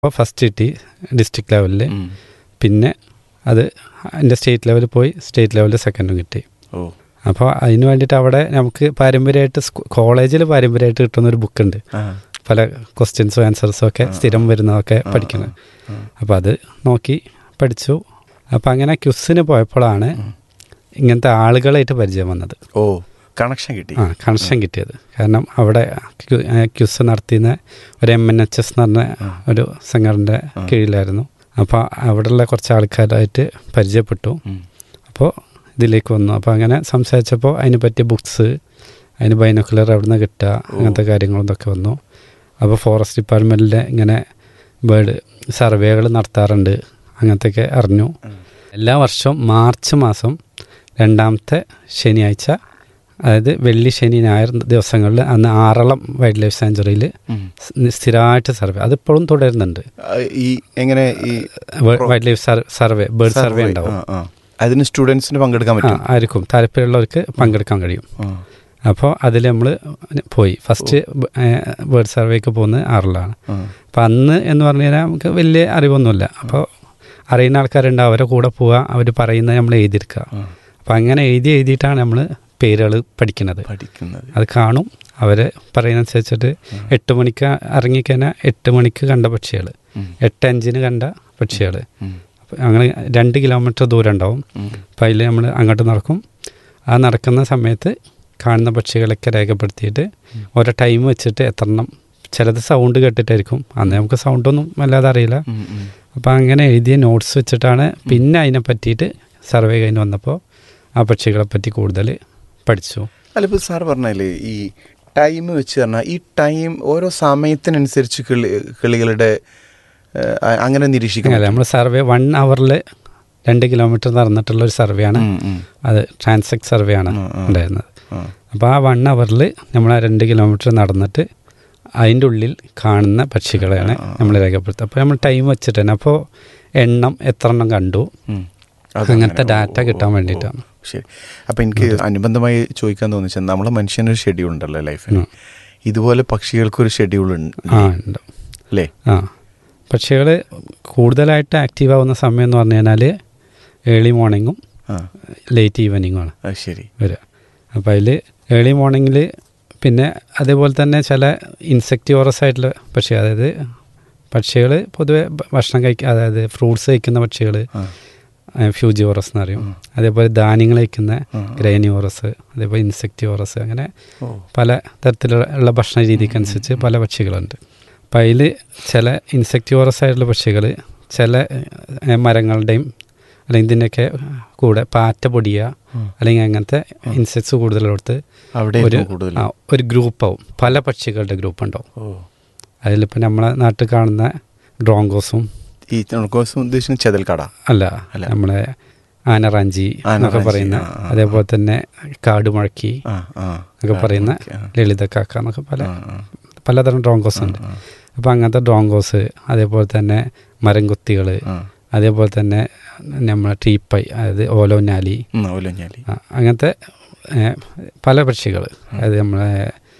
അപ്പോൾ ഫസ്റ്റ് കിട്ടി ഡിസ്ട്രിക്ട് ലെവലിൽ ഉം. പിന്നെ അത് എൻ്റെ സ്റ്റേറ്റ് ലെവലിൽ പോയി സ്റ്റേറ്റ് ലെവലിൽ സെക്കൻഡും കിട്ടി ഓ അപ്പോൾ അതിന് വേണ്ടിയിട്ട് അവിടെ നമുക്ക് പാരമ്പര്യമായിട്ട് കോളേജിൽ പാരമ്പര്യമായിട്ട് കിട്ടുന്ന ഒരു ബുക്കുണ്ട് ആ പല ക്വസ്റ്റ്യൻസും ആൻസേഴ്സും ഒക്കെ സ്ഥിരം വരുന്നതൊക്കെ പഠിക്കുന്നത് ആ. അപ്പോൾ അത് നോക്കി പഠിച്ചു അപ്പോൾ അങ്ങനെ ക്യുസിന് പോയപ്പോഴാണ് ഇങ്ങനത്തെ ആളുകളായിട്ട് പരിചയം വന്നത് ഓ കണക്ഷൻ കിട്ടി ആ കണക്ഷൻ കിട്ടിയത് കാരണം അവിടെ ക്യു- ആ ക്യുസ് നടത്തിയ ഒരു എം എൻ എച്ച് എസ് എന്ന് പറഞ്ഞ ഒരു സംഘടനയുടെ കീഴിലായിരുന്നു അപ്പോൾ അവിടെയുള്ള കുറച്ച് ആൾക്കാരായിട്ട് പരിചയപ്പെട്ടു ഉം. അപ്പോൾ ഇതിലേക്ക് വന്നു അപ്പോൾ അങ്ങനെ സംസാരിച്ചപ്പോൾ അതിന് പറ്റിയ ബുക്സ് അതിന് ബൈനോക്കുലർ എവിടെ നിന്ന് കിട്ടുക അങ്ങനത്തെ കാര്യങ്ങളൊക്കെ വന്നു അപ്പോൾ ഫോറസ്റ്റ് ഡിപ്പാർട്ട്മെൻറ്റിലെ ഇങ്ങനെ ബേർഡ് സർവേകൾ നടത്താറുണ്ട് അങ്ങനത്തെയൊക്കെ അറിഞ്ഞു എല്ലാ വർഷവും മാർച്ച് മാസം രണ്ടാമത്തെ ശനിയാഴ്ച അതായത് വെള്ളി ശനി ഞായർ ദിവസങ്ങളിൽ അന്ന് ആറളം വൈൽഡ് ലൈഫ് സാഞ്ചുറിയിൽ ഉം. സ്ഥിരമായിട്ട് സർവേ അതിപ്പോഴും തുടരുന്നുണ്ട് ആ, ഈ എങ്ങനെ ഈ wild life survey bird survey ഉണ്ടാവും ആ, ആ. അതിന് സ്റ്റുഡൻസിന് പങ്കെടുക്കാൻ ആ പറ്റും ആയിരിക്കും താല്പര്യമുള്ളവർക്ക് പങ്കെടുക്കാൻ കഴിയും ആ. അപ്പോൾ അതിൽ നമ്മൾ പോയി ഫസ്റ്റ് ബേർഡ് സർവേക്ക് പോകുന്നത് ആറിലാണ് ആ. അപ്പോൾ അന്ന് എന്ന് പറഞ്ഞു കഴിഞ്ഞാൽ നമുക്ക് വലിയ അറിവൊന്നുമില്ല അപ്പോൾ അറിയുന്ന ആൾക്കാരുണ്ട് അവരെ കൂടെ പോവുക അവർ പറയുന്നത് നമ്മൾ എഴുതിയെടുക്കുക ആ. അപ്പോൾ അങ്ങനെ എഴുതി എഴുതിയിട്ടാണ് നമ്മൾ പേരുകൾ പഠിക്കുന്നത് പഠിക്കുന്നത് അത് കാണും അവർ പറയുന്നതനുസരിച്ചിട്ട് എട്ട് മണിക്ക് ഇറങ്ങിക്കഴിഞ്ഞാൽ എട്ട് മണിക്ക് കണ്ട പക്ഷികൾ ഉം. എട്ട് അഞ്ചിന് കണ്ട പക്ഷികൾ ഉം. അങ്ങനെ രണ്ട് കിലോമീറ്റർ ദൂരം ഉണ്ടാവും ഉം. അപ്പോൾ അതിൽ നമ്മൾ അങ്ങോട്ട് നടക്കും ആ നടക്കുന്ന സമയത്ത് കാണുന്ന പക്ഷികളൊക്കെ രേഖപ്പെടുത്തിയിട്ട് ഓരോ ടൈം വെച്ചിട്ട് എത്രണ്ണം ചിലത് സൗണ്ട് കേട്ടിട്ടായിരിക്കും അന്ന് നമുക്ക് സൗണ്ടൊന്നും വല്ലാതെ അറിയില്ല ഉം. ഉം. അപ്പോൾ അങ്ങനെ എഴുതിയ നോട്ട്സ് വെച്ചിട്ടാണ് പിന്നെ അതിനെ പറ്റിയിട്ട് സർവേ കഴിഞ്ഞ് വന്നപ്പോൾ ആ പക്ഷികളെ പറ്റി കൂടുതൽ പഠിച്ചു അല്ല ഇപ്പോൾ സാർ പറഞ്ഞാലേ ഈ ടൈം വെച്ച് പറഞ്ഞാൽ ഈ ടൈം ഓരോ സമയത്തിനനുസരിച്ച് കിളി കിളികളുടെ ഏഹ്, അ- അങ്ങനെ നിരീക്ഷിക്കാൻ അല്ല നമ്മൾ സർവേ വൺ അവറിൽ രണ്ട് കിലോമീറ്റർ നടന്നിട്ടുള്ള ഒരു സർവേ ആണ് ഉം, ഉം. അത് ട്രാൻസെക്ട് സർവേ ആണ് ഉം, ഉം. ഉണ്ടായിരുന്നത് ആ. അപ്പോൾ ആ വൺ അവറിൽ നമ്മൾ ആ രണ്ട് കിലോമീറ്റർ നടന്നിട്ട് അതിൻ്റെ ഉള്ളിൽ കാണുന്ന പക്ഷികളെയാണ് നമ്മൾ രേഖപ്പെടുത്തുക അപ്പോൾ നമ്മൾ ടൈം വെച്ചിട്ട് തന്നെ അപ്പോൾ എണ്ണം എത്ര എണ്ണം കണ്ടു ഉം. അങ്ങനത്തെ അതങ്ങനെ. ഡാറ്റ ഓ, ഓ, കിട്ടാൻ ഓ, വേണ്ടിയിട്ടാണ്. ഓ. ശരി അപ്പം എനിക്ക് അനുബന്ധമായി ചോദിക്കാൻ തോന്നിച്ചാൽ നമ്മളെ മനുഷ്യനൊരു ഷെഡ്യൂൾ ഉണ്ടല്ലോ ലൈഫിന് ഉം. ഇതുപോലെ പക്ഷികൾക്കൊരു ഷെഡ്യൂൾ ഉണ്ട് ആ ഉണ്ട് അല്ലേ ആ പക്ഷികൾ കൂടുതലായിട്ട് ആക്റ്റീവ് ആവുന്ന സമയം എന്ന് പറഞ്ഞു കഴിഞ്ഞാൽ ഏർലി മോർണിംഗും ആ ലേറ്റ് ഈവനിങ്ങുമാണ് അത് ശരി വരിക അപ്പോൾ അതിൽ ഏർലി മോർണിംഗിൽ പിന്നെ അതേപോലെ തന്നെ ചില ഇൻസെക്ടിവോറസ് ആയിട്ടുള്ള പക്ഷി അതായത് പക്ഷികൾ പൊതുവെ ഭ- ഭക്ഷണം കഴിക്കുക അതായത് ഫ്രൂട്ട്സ് കഴിക്കുന്ന പക്ഷികൾ ആ ഫ്യൂജിവോറസ് എന്ന് പറയും അതേപോലെ ധാന്യങ്ങൾ കഴിക്കുന്ന ആ. ഗ്രൈനിവോറസ് അതേപോലെ ഇൻസെക്ടിവോറസ് അങ്ങനെ ഓ പല തരത്തിലുള്ള ഭക്ഷണ രീതിക്കനുസരിച്ച് പല പക്ഷികളുണ്ട് അപ്പം അതിൽ ചില ഇൻസെക്ടിവോറസ് ആയിട്ടുള്ള പക്ഷികൾ ചില ഏഹ്, മരങ്ങളുടെയും അല്ലെങ്കിൽ ഇതിൻ്റെയൊക്കെ കൂടെ പാറ്റ പൊടിയുക അല്ലെങ്കിൽ അങ്ങനത്തെ ഇൻസെക്ട്സ് കൂടുതലെടുത്ത് അവിടെ ഒരു കൂടുതൽ ആ, ഒരു ഗ്രൂപ്പാവും പല പക്ഷികളുടെ ഗ്രൂപ്പ് ഉണ്ടാവും ഓ അതിലിപ്പോൾ നമ്മളെ നാട്ടിൽ കാണുന്ന ഡ്രോങ്കോസും ഈ നുണക്കോസം ഉദ്ദേശിക്കുന്ന ചെതൽക്കട അല്ല അല്ല. നമ്മളെ ആനറാഞ്ചി എന്നൊക്കെ ആനറാഞ്ചി, പറയുന്ന ആ, ആ, അതേപോലെ തന്നെ കാടുമുഴക്കി ആ ആ എന്നൊക്കെ പറയുന്ന ആ, ലളിത കാക്ക എന്നൊക്കെ പല ആ, ആ. പലതരം ഡ്രോങ്കോസ് ഉണ്ട് ആ, അപ്പോൾ അങ്ങനത്തെ ഡ്രോങ്കോസ് അതേപോലെ തന്നെ മരം കുത്തികൾ ആ. അതേപോലെ തന്നെ നമ്മളെ ടീപ്പൈ അതായത് ഓലോനാലി ഉം, ഓലഞ്ഞാലി ആ, അങ്ങനത്തെ ഏ, പല പക്ഷികൾ അതായത് നമ്മളെ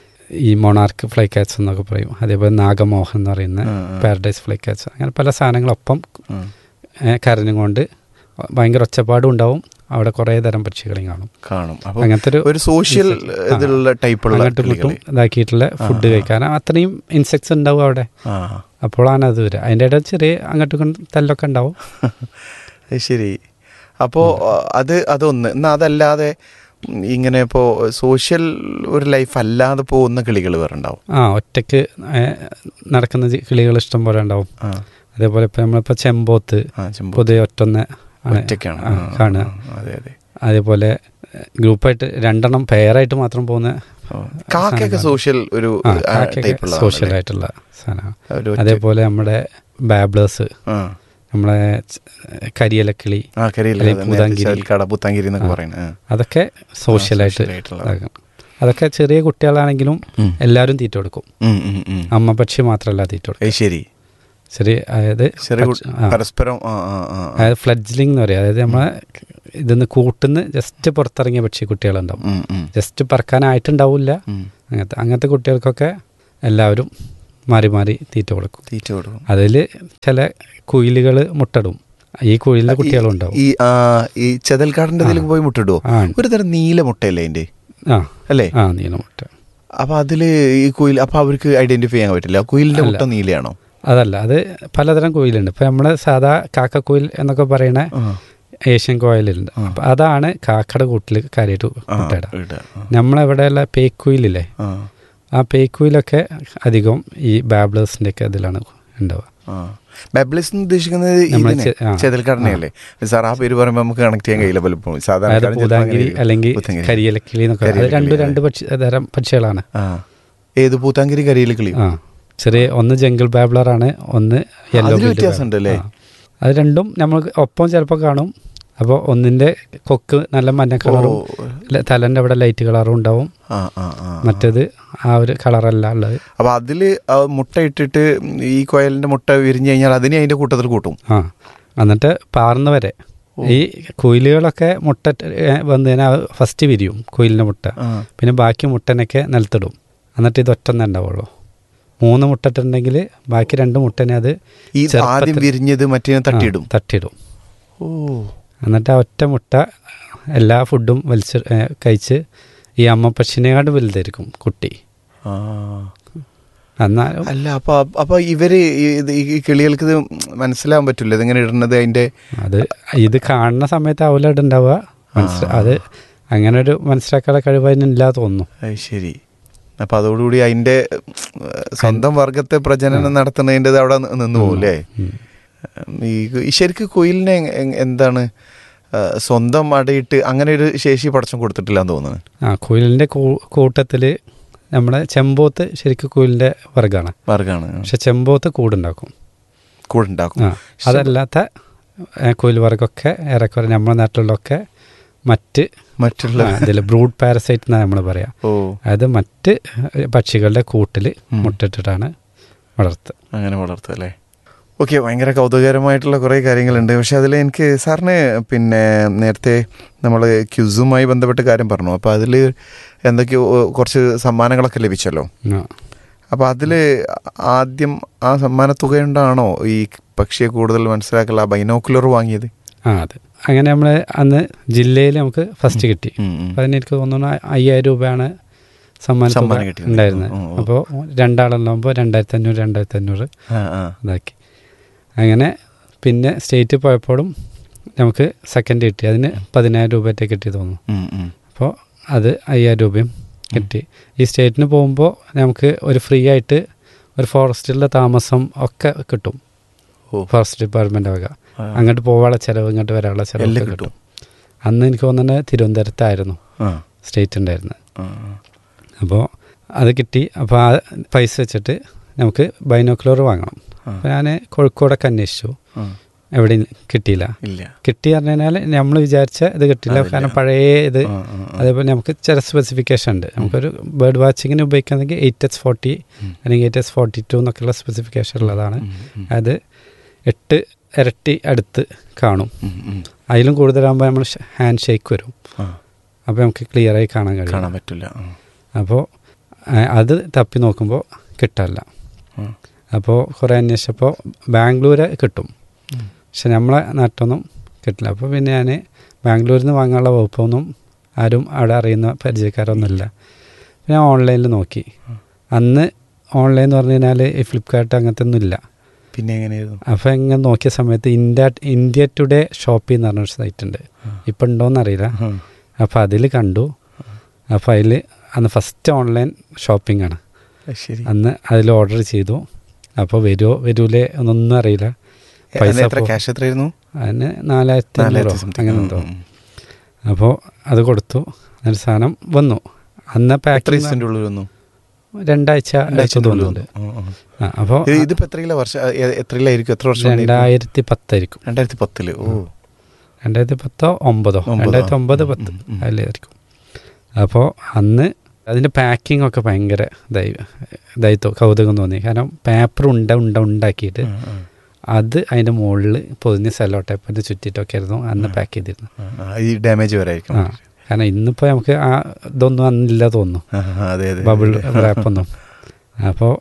ഈ മൊണാർക്ക് ഫ്ലൈ കാറ്റ്സ് എന്നൊക്കെ പറയും അതേപോലെ നാഗമോഹൻ എന്ന് പറയുന്ന ആ, ആ. പാരഡൈസ് ഫ്ലൈ കാറ്റ്സ് അങ്ങനെ പല സാധനങ്ങളൊപ്പം ആ. ഏ, കരഞ്ഞും കൊണ്ട് ഭയങ്കര ഒച്ചപ്പാടും ഉണ്ടാവും അവിടെ കുറേ തരം പക്ഷികളെയും കാണും കാണും അപ്പൊ അങ്ങനത്തെ ഒരു ഒരു സോഷ്യൽ ഇതിലുള്ള ടൈപ്പുള്ള അങ്ങോട്ടും ഇങ്ങോട്ടും ഇതാക്കിയിട്ടുള്ള ഫുഡ് കഴിക്കാൻ അത്രയും ഇൻസെക്ട്സ് ഉണ്ടാവും അവിടെ ആ അപ്പോഴാണ് അത് വരിക അതിൻ്റെ ഇടയിൽ ചെറിയ അങ്ങോട്ടും ഇങ്ങോട്ടും തല്ലൊക്കെ ഉണ്ടാവും അത് ശരി അപ്പോൾ അത് അതൊന്ന് എന്നാൽ അതല്ലാതെ ഉം, ഇങ്ങനെ ഇപ്പോൾ സോഷ്യൽ ഒരു ലൈഫ് അല്ലാതെ പോകുന്ന കിളികൾ വേറെ ഉണ്ടാവും ആ ഒറ്റയ്ക്ക് ഏ, നടക്കുന്ന ജി- കിളികൾ ഇഷ്ടം പോലെ ഉണ്ടാവും ആ അതേപോലെ ഇപ്പം നമ്മളിപ്പോൾ ചെമ്പോത്ത് ആ ചെമ്പ് പൊതുവെ ഒറ്റൊന്ന് ആണ് ഒറ്റയ്ക്കാണ് ആ, ആ, കാണുക ആ, അതെ അതെ അതേപോലെ ഗ്രൂപ്പായിട്ട് രണ്ടെണ്ണം പെയറായിട്ട് മാത്രം പോകുന്ന ഓ. കാക്കയൊക്കെ സോഷ്യൽ ഒരു ആ കാക്കയൊക്കെ ടൈപ്പുള്ള സോഷ്യൽ ആയിട്ടുള്ള സാധനമാണ് ഒരു ഒറ്റ- അതേപോലെ നമ്മുടെ ബാബ്ലേഴ്സ് ആ നമ്മളെ ച- കരിയിലക്കിളി ആ കരിയില്ല അല്ലെങ്കിൽ പൂതാങ്കിരി. കട പുത്താങ്കിരി എന്നൊക്കെ പറയുന്നത് ആ. അതൊക്കെ സോഷ്യലായിട്ട് social ആയിട്ടുള്ള. ഇതാക്കണം. അതൊക്കെ ചെറിയ കുട്ടികളാണെങ്കിലും ഉം. എല്ലാവരും തീറ്റ കൊടുക്കും ഉം, ഉം, ഉം. അമ്മ പക്ഷി മാത്രമല്ല തീറ്റ കൊടുക്കും അത് ശരി ചെറിയ അതായത് ചെറിയ പക്ഷി- കുട്ടി- ആ. പരസ്പരം ആ ആ ആ ആ. അതായത് ഫ്ലഡ്ജ്ലിംഗ് എന്ന് പറയും അതായത് നമ്മളെ ഇതിന്ന് കൂട്ടുന്ന് ജസ്റ്റ് പുറത്തിറങ്ങിയ പക്ഷി കുട്ടികളുണ്ടാവും ഉം, ഉം, ജസ്റ്റ് പറക്കാനായിട്ടുണ്ടാവില്ല ഉം. അങ്ങനത്തെ അങ്ങനത്തെ കുട്ടികൾക്കൊക്കെ എല്ലാവരും മാറി മാറി തീറ്റ കൊടുക്കും തീറ്റ കൊടുക്കും അതിൽ ചില കുയിലുകൾ മുട്ടടും ഈ കുയിലിൻ്റെ കുട്ടികളുണ്ടാവും ഈ ആ, ഈ ചെതൽക്കാടിന്റെ ഇതിലേക്ക് പോയി മുട്ടിടുവോ ആ ഒരു തരം നീല മുട്ടയല്ലേ അതിന്റെ ആ അല്ലേ ആ നീല മുട്ട അപ്പൊ അതില് ഈ കുയിൽ അപ്പൊ അവർക്ക് ഐഡന്റിഫൈ ചെയ്യാൻ പറ്റില്ല കുയിലിന്റെ മുട്ട നീലയാണോ അതല്ല അത് പലതരം കുയിലുണ്ട് ഇപ്പം നമ്മൾ സാധാ കാക്കക്കുയിൽ എന്നൊക്കെ പറയണ ആ. ഏഷ്യൻ കോയിലുണ്ട് അപ്പം അതാണ് കാക്കയുടെ കൂട്ടിൽ കാര്യമായിട്ട് ആ, മുട്ടയിടുക ഇടുക. ആ. നമ്മളെവിടെയുള്ള പേക്കുയിലില്ലേ ആ. ആ പേക്കുയിലൊക്കെ അധികം ഈ ബാബ്ലേഴ്സിൻ്റെ ഒക്കെ ഇതിലാണ് ഉണ്ടാവുക ആ. ബബ്ലിസ് എന്ന് ഉദ്ദേശിക്കുന്നത് നമ്മളെ ഇതിനെ ചെ- ആ. ചെതൽക്കാടിനെയല്ലേ സാർ ആ പേര് പറയുമ്പോൾ നമുക്ക് കണക്ട് ചെയ്യാൻ കഴിയില്ല പലപ്പോഴും അതായത് സാധാരണ പൂതാങ്കിരി അല്ലെങ്കിൽ പൂത്താങ്കിരി. കരിയലക്കിളി എന്നൊക്കെ അത് കരിയിലക്കിളി, രണ്ട് ആ. രണ്ട് പക്ഷി തരം പക്ഷികളാണ് ആ ഏത് പൂത്താങ്കിരി കരിയില കിളി ആ ചെറിയ ഒന്ന് ജംഗിൾ ബാബ്ലറാണ് ഒന്ന് യെല്ലോ അതില് വ്യത്യാസമുണ്ട് അല്ലേ? അത് രണ്ടും നമ്മൾ ഒപ്പം ചിലപ്പോൾ കാണും അപ്പോൾ ഒന്നിൻ്റെ കൊക്ക് നല്ല മഞ്ഞ കളറും ല- തലൻ്റെ അവിടെ ലൈറ്റ് കളറും ഉണ്ടാവും ആ ആ ആ മറ്റേത് ആ ഒരു കളറല്ല ഉള്ളത് അപ്പൊ അതില് ആ മുട്ട ഇട്ടിട്ട് ഈ കോയലിന്റെ മുട്ട വിരിഞ്ഞു കഴിഞ്ഞാൽ അതിനെ അതിന്റെ കൂട്ടത്തിൽ കൂട്ടും ആ എന്നിട്ട് പാർന്ന് വരെ ഈ കുയിലുകളൊക്കെ മുട്ട ഏ, വന്നു കഴിഞ്ഞാൽ ഫസ്റ്റ് വിരിയും കുയിലിൻ്റെ മുട്ട ആ. പിന്നെ ബാക്കി മുട്ടനൊക്കെ നിലത്തിടും എന്നിട്ട് ഇത് ഒറ്റന്നെ ഉണ്ടാവുള്ളൂ മൂന്ന് മുട്ട ഇട്ടിട്ടുണ്ടെങ്കിൽ ബാക്കി രണ്ട് മുട്ടനെ അത് ഈ ചെറുപ്പത്തിൽ- ആദ്യം വിരിഞ്ഞത് മറ്റേ തട്ടിയിടും ആ, തട്ടിയിടും ഓ എന്നിട്ട് ആ ഒറ്റ മുട്ട എല്ലാ ഫുഡും വലിച്ച് ഏ, കഴിച്ച് ഈ അമ്മ പക്ഷിനെക്കാട് വലുതായിരിക്കും കുട്ടി ആ എന്നാലും അല്ല അപ്പൊ അപ്പൊ ഇവര് ഈ- ഇത് ഈ കിളികൾക്ക് ഇത് മനസ്സിലാവാൻ പറ്റില്ല ഇതെങ്ങനെ ഇടുന്നത് അതിന്റെ അത് ഇത് കാണുന്ന സമയത്ത് ആവില്ല ഉണ്ടാവുക മനസ്സില അത് അങ്ങനെ ഒരു മനസ്സിലാക്കാനുള്ള കഴിവ് അതിനില്ല തോന്നുന്നു അത് ശരി അപ്പൊ അതോടുകൂടി അതിന്റെ ഏഹ്, സ്വന്തം വർഗത്തെ പ്രജനനം നടത്തുന്നതിൻ്റെ അവിടെ നി- നിന്ന് പോകും അല്ലേ ഉം. ഈ ഈ ശരിക്ക് കുയിലിനെ എങ്- എങ്- എന്താണ് ഏഹ്, സ്വന്തം അടയിട്ട് അങ്ങനെ ഒരു ശേഷി പടച്ചം കൊടുത്തിട്ടില്ല എന്ന് തോന്നുന്നു ആ കുയിലിൻ്റെ കൂട്ടത്തിൽ നമ്മുടെ ചെമ്പോത്ത് ശരിക്കും കുയിലിൻ്റെ വർഗ്ഗമാണ് വർഗാണ് പക്ഷെ ചെമ്പോത്ത് കൂടുണ്ടാക്കും കൂടെ ഉണ്ടാക്കും ആ അതല്ലാത്ത ഏ, കുയിൽ വർഗ്ഗമൊക്കെ ഏറെക്കുറെ നമ്മുടെ നാട്ടിലുള്ളൊക്കെ മറ്റ് മറ്റുള്ള ഇതിൽ ബ്രൂഡ് പാരസൈറ്റ് എന്നാണ് നമ്മൾ പറയാം ഓ അതായത് മറ്റ് പക്ഷികളുടെ കൂട്ടിൽ ഉം. മുട്ടിട്ടിട്ടാണ് വളർത്തുക അങ്ങനെ വളർത്തുക അല്ലേ ഓക്കെ ഭയങ്കര കൗതുകകരമായിട്ടുള്ള കുറേ കാര്യങ്ങളുണ്ട് പക്ഷെ അതിൽ എനിക്ക് സാറിന് പിന്നെ നേരത്തെ നമ്മൾ ക്യുസുമായി ബന്ധപ്പെട്ട് കാര്യം പറഞ്ഞു അപ്പോൾ അതിൽ എന്തൊക്കെയോ ഏഹ്, കുറച്ച് സമ്മാനങ്ങളൊക്കെ ലഭിച്ചല്ലോ ആ. അപ്പോൾ അതിൽ ആദ്യം ആ സമ്മാന തുകയുണ്ടാണോ ഈ പക്ഷിയെ കൂടുതൽ മനസ്സിലാക്കൽ ആ ബൈനോക്കുലർ വാങ്ങിയത് ആ അത് അങ്ങനെ നമ്മൾ അന്ന് ജില്ലയിൽ നമുക്ക് ഫസ്റ്റ് കിട്ടി ഉം, ഉം. അപ്പം അതിന് എനിക്ക് തോന്നുന്നു അയ്യായിരം രൂപയാണ് സമ്മാന തുക സമ്മാനം കിട്ടിയത്. ഉണ്ടായിരുന്നത് ഉം, ഉം. അപ്പോൾ രണ്ടാളുണ്ടാകുമ്പോൾ രണ്ടായിരത്തി അഞ്ഞൂറ് രണ്ടായിരത്തി അഞ്ഞൂറ് ആ, ആ. ഇതാക്കി അങ്ങനെ പിന്നെ സ്റ്റേറ്റ് പോയപ്പോഴും നമുക്ക് സെക്കൻഡ് കിട്ടി അതിന് പതിനായിരം രൂപയൊക്കെ കിട്ടി തോന്നുന്നു ഉം, ഉം. അപ്പോൾ അത് അയ്യായിരം രൂപയും കിട്ടി ഈ സ്റ്റേറ്റിന് പോകുമ്പോൾ നമുക്ക് ഒരു ഫ്രീ ആയിട്ട് ഒരു ഫോറസ്റ്റിലെ താമസം ഒക്കെ കിട്ടും ഓ ഫോറസ്റ്റ് ഡിപ്പാർട്ട്മെൻ്റ് വക ആ. അങ്ങോട്ട് പോകാനുള്ള ചിലവ് ഇങ്ങോട്ട് വരാനുള്ള ചിലവ് എല്ലാം കിട്ടും കിട്ടും അന്ന് എനിക്ക് തോന്നുന്നത് തിരുവനന്തപുരത്തായിരുന്നു ആ സ്റ്റേറ്റ് ഉണ്ടായിരുന്നത് ആ, അപ്പോൾ അത് കിട്ടി അപ്പോൾ ആ പൈസ വെച്ചിട്ട് നമുക്ക് ബൈനോക്കുലർ വാങ്ങണം ആ. അപ്പോൾ ഞാൻ കോഴിക്കോടൊക്കെ അന്വേഷിച്ചു ആ. എവിടെയും കിട്ടിയില്ല ഇല്ല കിട്ടി പറഞ്ഞു കഴിഞ്ഞാൽ നമ്മൾ വിചാരിച്ച ഇത് കിട്ടില്ല അതില്ല. കാരണം പഴയ ഇത് ആ, ആ, ആ. അതേപോലെ നമുക്ക് ചില സ്പെസിഫിക്കേഷൻ ഉണ്ട് നമുക്കൊരു ബേർഡ് വാച്ചിങ്ങിന് ഉപയോഗിക്കുകയാണെങ്കിൽ എയ്റ്റ് എച്ച് ഫോർട്ടി ഉം. അല്ലെങ്കിൽ എയ്റ്റ് എച്ച് ഫോർട്ടി ടു എന്നൊക്കെയുള്ള സ്പെസിഫിക്കേഷൻ ഉള്ളതാണ് ഉം, ഉം. അത് എട്ട് ഇരട്ടി അടുത്ത് കാണും ഉം, ഉം. അതിലും കൂടുതലാകുമ്പോൾ നമ്മൾ ഹാൻഡ് ഷേക്ക് വരും ആ, അപ്പോൾ നമുക്ക് ക്ലിയറായി കാണാൻ കഴിയും കാണാൻ പറ്റില്ല ആ, അപ്പോൾ അത് തപ്പി നോക്കുമ്പോൾ കിട്ടാല്ല ആ. അപ്പോൾ കുറേ അന്വേഷിച്ചപ്പോൾ ബാംഗ്ലൂർ കിട്ടും ഉം. പക്ഷെ നമ്മളെ നാട്ടിലൊന്നും കിട്ടില്ല അപ്പോൾ പിന്നെ ഞാൻ ബാംഗ്ലൂരിൽ നിന്ന് വാങ്ങാനുള്ള വകുപ്പൊന്നും ആരും അവിടെ അറിയുന്ന പരിചയക്കാരൊന്നുമില്ല പിന്നെ ഞാൻ ഓൺലൈനിൽ നോക്കി അന്ന് ഓൺലൈൻ എന്ന് പറഞ്ഞു കഴിഞ്ഞാൽ ഈ ഫ്ലിപ്കാർട്ട് അങ്ങനത്തെ ഒന്നും ഇല്ല പിന്നെ എങ്ങനെയായിരുന്നു അപ്പോൾ ഇങ്ങനെ നോക്കിയ സമയത്ത് ഇന്ത്യ ഇന്ത്യ ടുഡേ ഷോപ്പിംഗ് എന്ന് പറഞ്ഞൊരു സൈറ്റ് ഉണ്ട് ഇപ്പം ഉണ്ടോയെന്ന് അറിയില്ല ആ. അപ്പോൾ അതിൽ കണ്ടു അപ്പോൾ അതിൽ അന്ന് ഫസ്റ്റ് ഓൺലൈൻ ഷോപ്പിംഗ് ആണ് അത് ശരി അന്ന് അതിൽ ഓർഡർ ചെയ്തു അപ്പോൾ വരുമോ വരൂലേ എന്നൊന്നും അറിയില്ല പൈസ അന്ന് എത്ര പോ- ക്യാഷ് എത്രയായിരുന്നു അതിന് നാലായിരത്തി അഞ്ഞൂറോ നാലായിരത്തി something. അങ്ങനെ ഉം, എന്തോ ഉം. അപ്പോൾ അത് കൊടുത്തു എന്നിട്ട് സാധനം വന്നു അന്ന് എത്ര പാക്കിംഗ് ദിവസത്തിന്റെ ഉള്ളിൽ വന്നു രണ്ടാഴ്ച രണ്ടാഴ്ചന്റെ ഉള്ളിൽ തോന്നുന്നുണ്ട് വന്നു. ആ, ആ. ആ അപ്പോൾ ഇത് ഇതിപ്പോ എത്രയില്ല വർഷം എ- എത്രയിലായിരിക്കും എത്ര വർഷം വന്നിരിക്കും? രണ്ടായിരത്തി പത്തായിരിക്കും രണ്ടായിരത്തി പത്തില് ഓ രണ്ടായിരത്തി പത്തോ ഒമ്പതോ ഒമ്പതോ. രണ്ടായിരത്തി ഒമ്പത് പത്ത് ഉം, ഉം. അതിലായിരിക്കും അപ്പോൾ അന്ന് അതിൻ്റെ പാക്കിംഗ് ഒക്കെ ഭയങ്കര ഇതായി ഇതായി തോ- കൗതുകം തോന്നി കാരണം പേപ്പർ ഉണ്ട ഉണ്ട ഉണ്ടാക്കിയിട്ട് ആ, ആ. അത് അതിൻ്റെ മുകളിൽ പൊതിഞ്ഞ് സെല്ലോ ടൈപ്പിൻ്റെ ചുറ്റിട്ടൊക്കെ ആയിരുന്നു അന്ന് പാക്ക് ചെയ്തിരുന്നത് ആ, ആ, ഈ ഡാമേജ് വരായിരിക്കും ആ കാരണം ഇന്നിപ്പോൾ നമുക്ക് ആ ഇതൊന്നും അന്നില്ല തോന്നുന്നു ആ, ആ, അതെ അതെ ബബിൾ റാപ്പൊന്നും അപ്പോൾ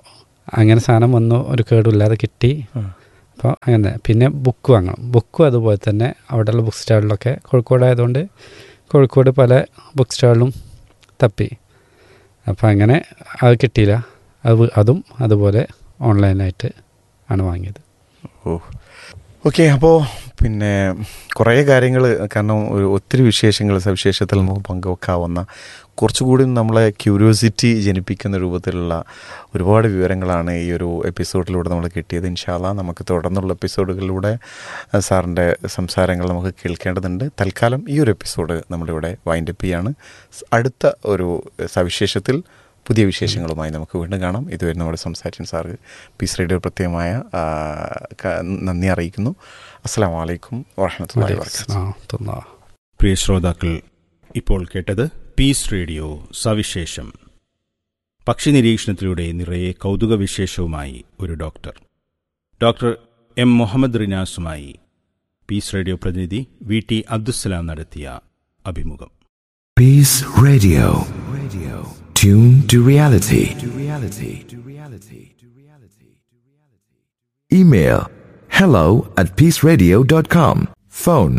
അങ്ങനെ സാധനം വന്നു ഒരു കേടുമില്ലാതെ കിട്ടി ആ. അപ്പോൾ അങ്ങനെ പിന്നെ ബുക്ക് വാങ്ങണം ബുക്കും അതുപോലെ തന്നെ അവിടെയുള്ള ബുക്ക് സ്റ്റാളിലൊക്കെ കോഴിക്കോടായതുകൊണ്ട് കോഴിക്കോട് പല ബുക്ക് സ്റ്റാളിലും തപ്പി അപ്പോൾ അങ്ങനെ അത് കിട്ടിയില്ല അത് അതും അതുപോലെ ഓൺലൈനായിട്ട് ആണ് വാങ്ങിയത് ഓ ഓക്കെ അപ്പോൾ പിന്നെ കുറേ കാര്യങ്ങൾ കാരണം ഒരു ഒത്തിരി വിശേഷങ്ങൾ സവിശേഷത്തിൽ നമുക്ക് പങ്കുവെക്കാവുന്ന കുറച്ചുകൂടി നമ്മളെ ക്യൂരിയോസിറ്റി ജനിപ്പിക്കുന്ന രൂപത്തിലുള്ള ഒരുപാട് വിവരങ്ങളാണ് ഈ ഒരു എപ്പിസോഡിലൂടെ നമ്മൾ കിട്ടിയത് ഇൻഷാല്ല നമുക്ക് തുടർന്നുള്ള എപ്പിസോഡുകളിലൂടെ അഹ് സാറിൻ്റെ സംസാരങ്ങൾ നമുക്ക് കേൾക്കേണ്ടതുണ്ട് തൽക്കാലം ഈ ഒരു എപ്പിസോഡ് നമ്മളിവിടെ വൈൻഡപ്പ് ചെയ്യാണ് സ് അടുത്ത ഒരു സവിശേഷത്തിൽ പുതിയ വിശേഷങ്ങളുമായി നമുക്ക് വീണ്ടും കാണാം ഇതുവരെ നമ്മുടെ സംസാരിച്ച സാറ് പീസ് റേഡിയോ പ്രത്യേകമായ ആ, ക- നന്ദി അറിയിക്കുന്നു അസ്സാം വലൈക്കും വാഹമത്തല്ലാ വാബർക്കാത്തു ആ തോന്നാ പ്രിയ ശ്രോതാക്കൾ ഇപ്പോൾ കേട്ടത് പീസ് റേഡിയോ സവിശേഷം പക്ഷി നിരീക്ഷണത്തിലൂടെ നിറയെ കൗതുക വിശേഷവുമായി ഒരു ഡോക്ടർ ഡോക്ടർ എം മുഹമ്മദ് റിനാസുമായി പീസ് റേഡിയോ പ്രതിനിധി വി ടി അബ്ദുസ്സലാം നടത്തിയ അഭിമുഖം Peace Radio. Radio. Tune to reality. To reality. To reality. To reality. Email hello at peaceradio.com. Phone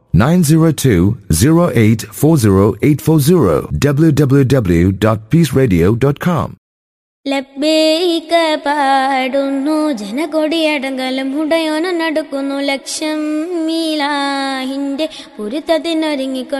902-0840-840 www.peaceradio.com. ലബ്ബേക്ക പാടുന്നു ജനകൊടിയടങ്കലം ഉടയോന നടക്കുന്നു ലക്ഷം മീലാഹിന്റെ പുരുത്തതിനൊരുങ്ങിക്കൊണ്ട്